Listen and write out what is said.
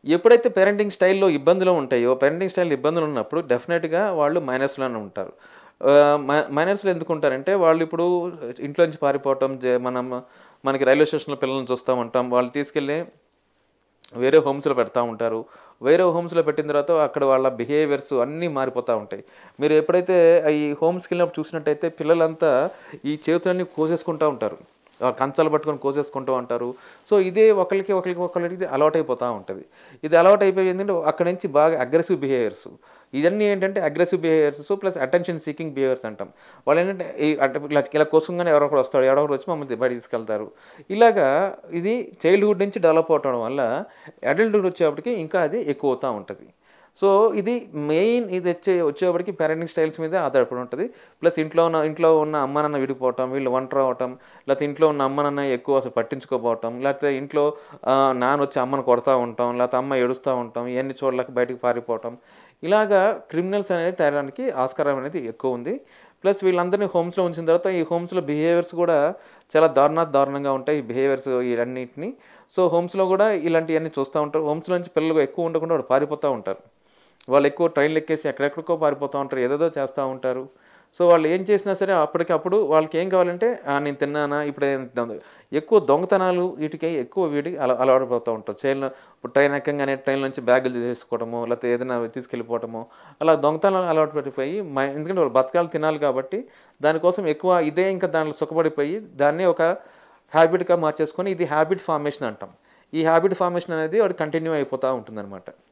ఎప్పుడైతే పేరెంటింగ్ స్టైల్లో ఇబ్బందులు ఉంటాయో పేరెంటింగ్ స్టైల్ ఇబ్బందులు ఉన్నప్పుడు డెఫినెట్గా వాళ్ళు మైనస్లోనే ఉంటారు మైనర్స్లో ఎందుకు ఉంటారంటే వాళ్ళు ఇప్పుడు ఇంట్లో నుంచి పారిపోవటం జే- మనం మనకి రైల్వే స్టేషన్లో పిల్లల్ని చూస్తూ ఉంటాం వాళ్ళు తీసుకెళ్ళి వేరే హోమ్స్లో పెడతా ఉంటారు వేరే హోమ్స్లో పెట్టిన తర్వాత అక్కడ వాళ్ళ బిహేవియర్స్ అన్నీ మారిపోతూ ఉంటాయి మీరు ఎప్పుడైతే ఈ హోమ్స్కి వెళ్ళినప్పుడు చూసినట్టయితే పిల్లలంతా ఈ చేతులన్నీ కోసేసుకుంటూ ఉంటారు ఆ కంచాలు పట్టుకొని కోసేసుకుంటూ ఉంటారు సో ఇదే ఒకరికి ఒకరికి ఒకరికి అలవాటు అయిపోతూ ఉంటుంది ఇది అలవాటు అయిపోయి ఏంటంటే అక్కడ నుంచి బాగా అగ్రెసివ్ బిహేవియర్స్ ఇవన్నీ ఏంటంటే aggressive behaviours plus attention seeking behaviours అంటాం వాళ్ళు ఏంటంటే ఈ అంటే ఇలా ఇలా కోసంగానే ఎవరో ఒకరు వస్తాడు ఎవరో ఒకరు వచ్చి మమ్మల్ని బయట తీసుకెళ్తారు ఇలాగా ఇది చైల్డ్హుడ్ నుంచి డెవలప్ అవటం వల్ల అడల్ట్హుడ్ వచ్చేప్పటికి ఇంకా అది ఎక్కువ అవుతూ ఉంటుంది సో ఇది మెయిన్ ఇది వచ్చే వచ్చేప్పటికి పేరెంటింగ్ స్టైల్స్ మీద ఆధారపడి ఉంటుంది ప్లస్ ఇంట్లో ఉన్న ఇంట్లో ఉన్న అమ్మ నాన్న విడిపోవటం వీళ్ళు ఒంటరి అవటం లేకపోతే ఇంట్లో ఉన్న అమ్మ నాన్న ఎక్కువ అసలు పట్టించుకోపోవటం లేకపోతే ఇంట్లో ఆ, నాన్న వచ్చి అమ్మను కొడతా ఉంటాం లేకపోతే అమ్మ ఏడుస్తూ ఉంటాం ఇవన్నీ చూడలేక బయటికి పారిపోవటం ఇలాగా క్రిమినల్స్ అనేది తేడానికి ఆస్కారం అనేది ఎక్కువ ఉంది ప్లస్ వీళ్ళందరినీ హోమ్స్లో ఉంచిన తర్వాత ఈ హోమ్స్లో బిహేవియర్స్ కూడా చాలా దారుణ దారుణంగా ఉంటాయి ఈ బిహేవియర్స్ ఇవన్నిటిని సో హోమ్స్లో కూడా ఇలాంటివన్నీ చూస్తూ ఉంటారు హోమ్స్లో నుంచి పిల్లలు ఎక్కువ ఉండకుండా వాళ్ళు పారిపోతూ ఉంటారు వాళ్ళు ఎక్కువ ట్రైన్లు ఎక్కేసి ఎక్కడెక్కడికో పారిపోతూ ఉంటారు ఏదేదో చేస్తూ ఉంటారు సో వాళ్ళు ఏం చేసినా సరే అప్పటికప్పుడు వాళ్ళకి ఏం కావాలంటే "ఆ, నేను తిన్నానా ఇప్పుడు ఏం దొంగ-" ఎక్కువ దొంగతనాలు వీటికి ఎక్కువ వీటికి అల అలవాటు ఉంటారు ట్రైన్లో ఇప్పుడు ట్రైన్ ఎక్కగానే ట్రైన్ నుంచి బ్యాగులు తీసుకోవడము లేకపోతే ఏదైనా తీసుకెళ్ళిపోవటము అలా దొంగతనాలు అలవాటు పడిపోయి మై- ఎందుకంటే వాళ్ళు బతకాలు తినాలి కాబట్టి దానికోసం ఎక్కువ ఇదే ఇంకా దాంట్లో సుఖపడిపోయి దాన్ని ఒక హ్యాబిట్గా మార్చేసుకొని ఇది హ్యాబిట్ ఫార్మేషన్ అంటాం ఈ హ్యాబిట్ ఫార్మేషన్ అనేది వాడు కంటిన్యూ అయిపోతూ ఉంటుందన్నమాట